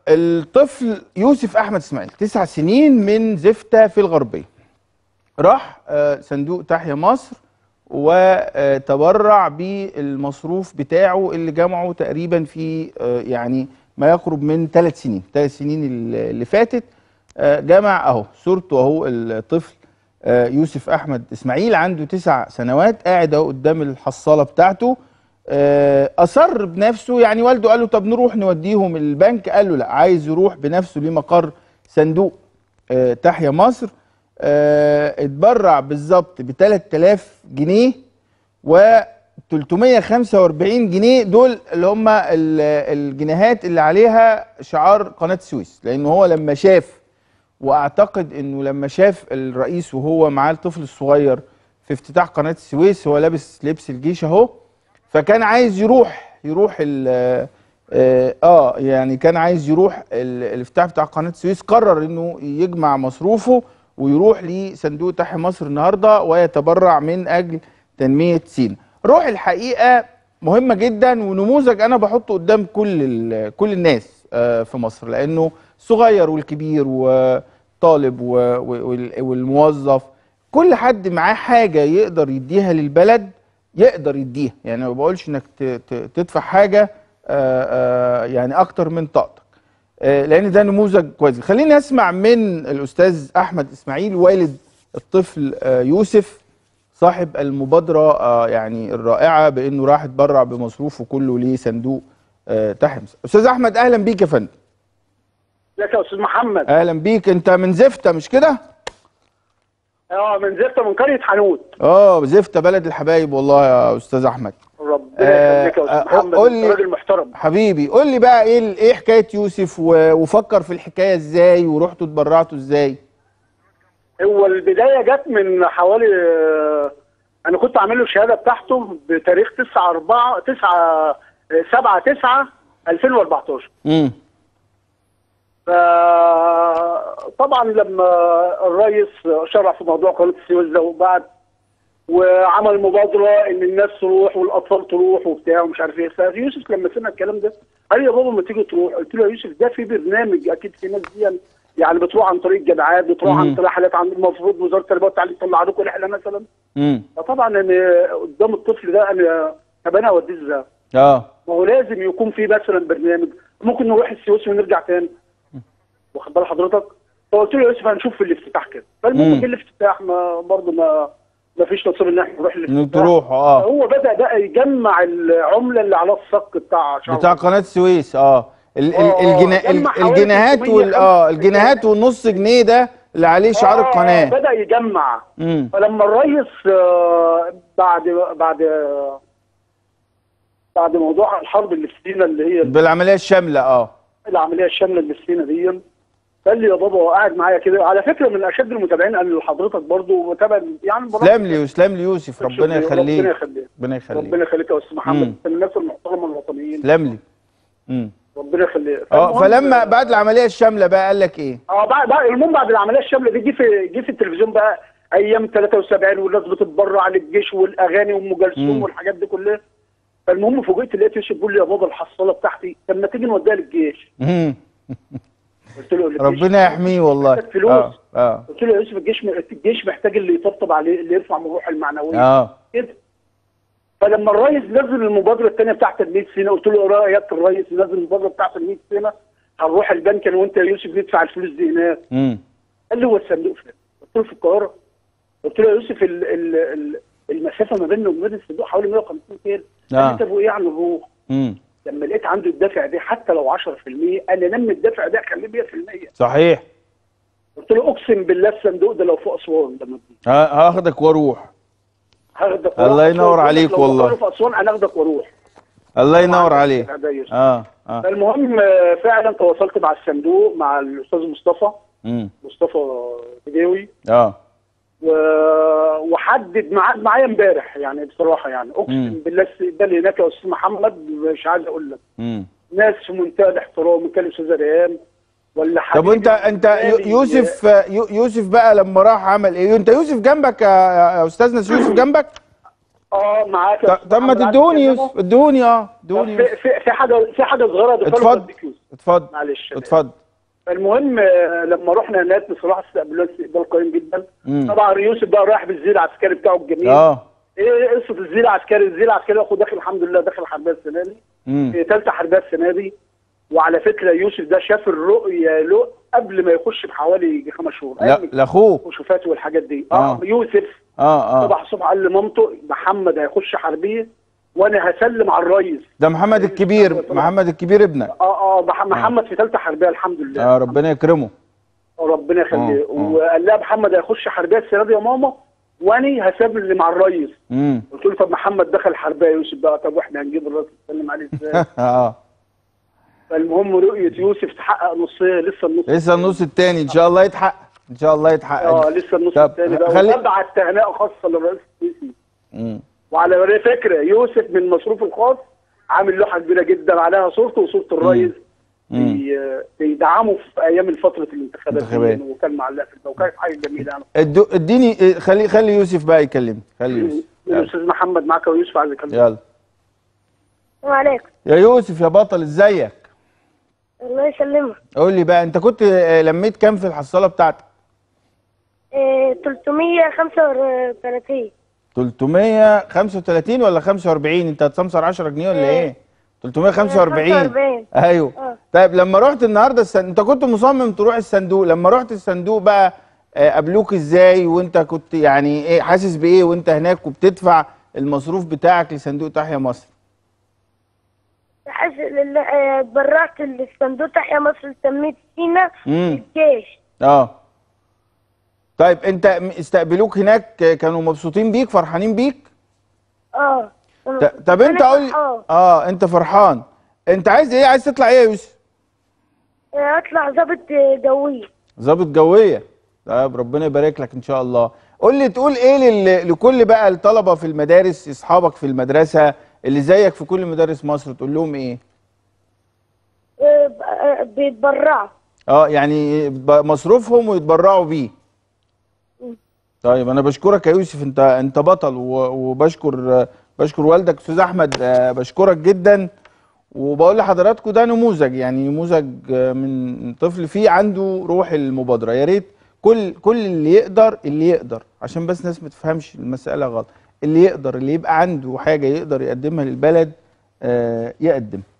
الطفل يوسف احمد اسماعيل تسع سنين من زفته في الغربيه راح آه، صندوق تحيا مصر وتبرع بالمصروف بتاعه اللي جمعه تقريبا في آه، يعني ما يقرب من ثلاث سنين ثلاث سنين اللي اللي فاتت آه، جمع اهو صورته اهو الطفل آه، يوسف احمد اسماعيل عنده تسع سنوات قاعد اهو قدام الحصاله بتاعته آه، اصر بنفسه يعني والده قال له طب نروح نوديهم البنك قال له لا عايز يروح بنفسه لمقر صندوق آه، تحيا مصر آه، اتبرع بالظبط ب 3000 جنيه و 345 جنيه دول اللي هم ال- الجنيهات اللي عليها شعار قناه السويس لانه هو لما شاف واعتقد انه لما شاف الرئيس وهو معاه الطفل الصغير في افتتاح قناه السويس هو لابس لبس الجيش اهو فكان عايز يروح يروح ال اه آه، يعني كان عايز يروح ال- الافتتاح بتاع قناه السويس قرر انه يجمع مصروفه ويروح لصندوق تحيا مصر النهارده ويتبرع من اجل تنميه سينا. روح الحقيقه مهمه جدا ونموذج انا بحطه قدام كل ال- كل الناس آه، في مصر لانه الصغير والكبير وطالب و- و- وال- والموظف كل حد معاه حاجه يقدر يديها للبلد يقدر يديها يعني ما بقولش انك ت- ت- تدفع حاجه آه، آه، يعني اكتر من طاقتك آه، لان ده نموذج كويس خليني اسمع من الاستاذ احمد اسماعيل والد الطفل آه، يوسف صاحب المبادره آه، يعني الرائعه بانه راح اتبرع بمصروفه كله لصندوق آه، تحيا مصر استاذ احمد اهلا بيك يا فندم ازيك يا استاذ محمد اهلا بيك انت من زفته مش كده اه من زفته من قريه حنوت اه زفته بلد الحبايب والله يا استاذ احمد ربنا آه، يخليك يا آه، استاذ محمد قول انت لي- راجل محترم حبيبي قول لي بقى ايه ال- ايه حكايه يوسف و- وفكر في الحكايه ازاي ورحتوا اتبرعتوا ازاي هو البدايه جت من حوالي آه، انا كنت عامل له الشهاده بتاعته بتاريخ 9 4 9 7 9 2014 امم فطبعا لما الرئيس شرع في موضوع قناه السويس ده وبعد وعمل مبادره ان الناس تروح والاطفال تروح وبتاع ومش عارف ايه فيوسف لما سمع الكلام ده قال لي يا بابا ما تيجي تروح قلت له يا يوسف ده في برنامج اكيد في ناس دي يعني بتروح عن طريق الجامعات بتروح مم. عن طريق رحلات عند المفروض وزاره التربيه والتعليم تطلع لكم رحله مثلا امم فطبعا انا قدام الطفل ده انا طب انا اوديه ازاي؟ اه ما هو لازم يكون في مثلا برنامج ممكن نروح السويس ونرجع تاني واخد بال حضرتك فقلت له يا يوسف هنشوف في الافتتاح كده مم. فالمهم جه الافتتاح ما برضه ما ما فيش نصيب ان احنا نروح انك الافتتاح تروحوا اه هو بدا بقى يجمع العمله اللي على الصك بتاع شعر بتاع قناه السويس اه ال- ال- آه، الجنا... جمع ال- حوالي الجنيهات وال اه 395 الجنيهات والنص جنيه ده اللي عليه شعار آه، القناه بدا يجمع امم فلما الرئيس آه، بعد بعد بعد موضوع الحرب اللي في سينا اللي هي بالعمليه الشامله اه العمليه الشامله اللي في سينا دي قال لي يا بابا هو قاعد معايا كده على فكره من اشد المتابعين قال لحضرتك برضو متابع يعني برضو- سلام لي وسلام لي يوسف ربنا ربنا يخليك يخليك ربنا يخليك ربنا يخليك يا استاذ مم. محمد انت من الناس المحترمه الوطنيين سلام لي امم ربنا يخليك اه فالمهم- فلما بعد العمليه الشامله بقى قال لك ايه اه بعد بعد المهم بعد العمليه الشامله دي جه في جه في التلفزيون بقى ايام 73 والناس بتتبرع للجيش والاغاني وام مم. كلثوم والحاجات دي كلها فالمهم فوجئت لقيت يوسف بيقول لي يا بابا الحصاله بتاعتي طب ما تيجي نوديها للجيش مم. قلت له للجيش. ربنا يحميه والله محتاج فلوس. اه اه قلت له يا يوسف الجيش الجيش محتاج اللي يطبطب عليه اللي يرفع من روحه المعنويه اه كده فلما الرئيس نزل المبادره الثانيه بتاعت تنميه سينا قلت له ايه رايك الرئيس نزل المبادره بتاعت تنميه سينا هنروح البنك انا وانت يا يوسف ندفع الفلوس دي هناك امم قال لي هو الصندوق فين؟ قلت له في القاهره قلت له يا يوسف ال ال ال المسافه ما بيننا وبين الصندوق حوالي 150 كيلو قال آه. لي طب وايه يعني نروح؟ امم لما لقيت عنده الدافع ده حتى لو 10% قال لي نمي الدافع ده خليه 100% صحيح قلت له اقسم بالله الصندوق ده لو في اسوان لما تجي ها- هاخدك واروح هاخدك الله وأروح ينور أسوان. عليك لو والله. في اسوان انا هاخدك واروح الله ينور عليك عليك اه اه فالمهم آه، فعلا تواصلت مع الصندوق مع الاستاذ مصطفى امم مصطفى بداوي اه و- وحدد ميعاد معايا امبارح يعني بصراحه يعني مم. اقسم بالله الاستقبال هناك يا استاذ محمد مش عايز اقول لك امم ناس في منتهى الاحترام كان الاستاذ ريان ولا طب حبيبي وانت انت يو- غالي. يوسف يو- يوسف بقى لما راح عمل ايه انت يوسف جنبك يا يا استاذنا يوسف جنبك اه معاك يا ط- أستاذ طب ما محمد، عايز تدوني أكلمه؟ يوسف ادوني اه ادوني في, يوسف في, في حاجه في حاجه صغيره ضيفها له اتفضل وأديك يوسف. اتفضل معلش اتفضل المهم آه، لما رحنا هناك بصراحه استقبلونا استقبال قوي جدا مم. طبعا يوسف بقى رايح بالزي العسكري بتاعه الجميل اه ايه قصه الزي العسكري الزي العسكري اخو داخل الحمد لله داخل حربيه السنه دي امم في ثالثه حربيه السنه دي وعلى فكره يوسف ده شاف الرؤيه له قبل ما يخش بحوالي يجي خمس شهور لا أيام لاخوه الكشوفات والحاجات دي آه. اه يوسف اه اه صبح الصبح قال لمامته محمد هيخش حربيه وانا هسلم على الريس ده محمد الكبير محمد الكبير ابنك اه اه مح- محمد في ثالثه حربيه الحمد لله اه ربنا يكرمه ربنا يخليه آه، آه. وقال لها محمد هيخش حربيه السنه دي يا ماما واني هسلم مع الريس امم قلت له طب محمد دخل حربيه يا يوسف بقى طب واحنا هنجيب الراس نسلم عليه ازاي اه فالمهم رؤيه يوسف تحقق نصها لسه النص لسه النص التاني ان شاء الله يتحقق ان شاء الله يتحقق اه لسه النص طب الثاني بقى خلي- وتبعت تهنئه خاصه للرئيس السيسي مم. وعلى فكره يوسف من المصروف الخاص عامل لوحه كبيره جدا عليها صورته وصوره الريس مم. بي- بيدعموا في ايام فتره الانتخابات انتخابات. دي وكان معلق في البوكات وكانت حاجه جميله يعني ادو اديني اه، خلي خلي يوسف بقى يكلمني خلي يوسف يلا. الاستاذ محمد معاك ويوسف عايز يكلمك يلا وعليكم يا يوسف يا بطل ازيك الله يسلمك قول لي بقى انت كنت اه، لميت كام في الحصاله بتاعتك إيه 335 335 ولا 45 انت هتسمسر 10 جنيه ولا ايه. ايه 345 45. ايوه اه. طيب لما رحت النهارده السن... انت كنت مصمم تروح الصندوق لما رحت الصندوق بقى آه، قابلوك ازاي وانت كنت يعني ايه حاسس بايه وانت هناك وبتدفع المصروف بتاعك لصندوق تحيا مصر حاسس لله- آه، اتبرعت للصندوق تحيا مصر سميت سينا امم الجيش اه طيب انت م- استقبلوك هناك آه، كانوا مبسوطين بيك فرحانين بيك اه ط- طب انت أنا قول لي فرحان. اه انت فرحان انت عايز ايه عايز تطلع ايه يا يوسف آه، اطلع ضابط آه، جوي ظابط جويه طيب ربنا يبارك لك ان شاء الله قول لي تقول ايه لل... لكل بقى الطلبه في المدارس اصحابك في المدرسه اللي زيك في كل مدارس مصر تقول لهم ايه آه، ب- آه، بيتبرعوا اه يعني ب- مصروفهم ويتبرعوا بيه طيب انا بشكرك يا يوسف انت انت بطل و- وبشكر بشكر والدك استاذ احمد آه، بشكرك جدا وبقول لحضراتكم ده نموذج يعني نموذج آه، من طفل فيه عنده روح المبادره يا ريت كل كل اللي يقدر اللي يقدر عشان بس ناس ما تفهمش المساله غلط اللي يقدر اللي يبقى عنده حاجه يقدر يقدمها للبلد آه، يقدم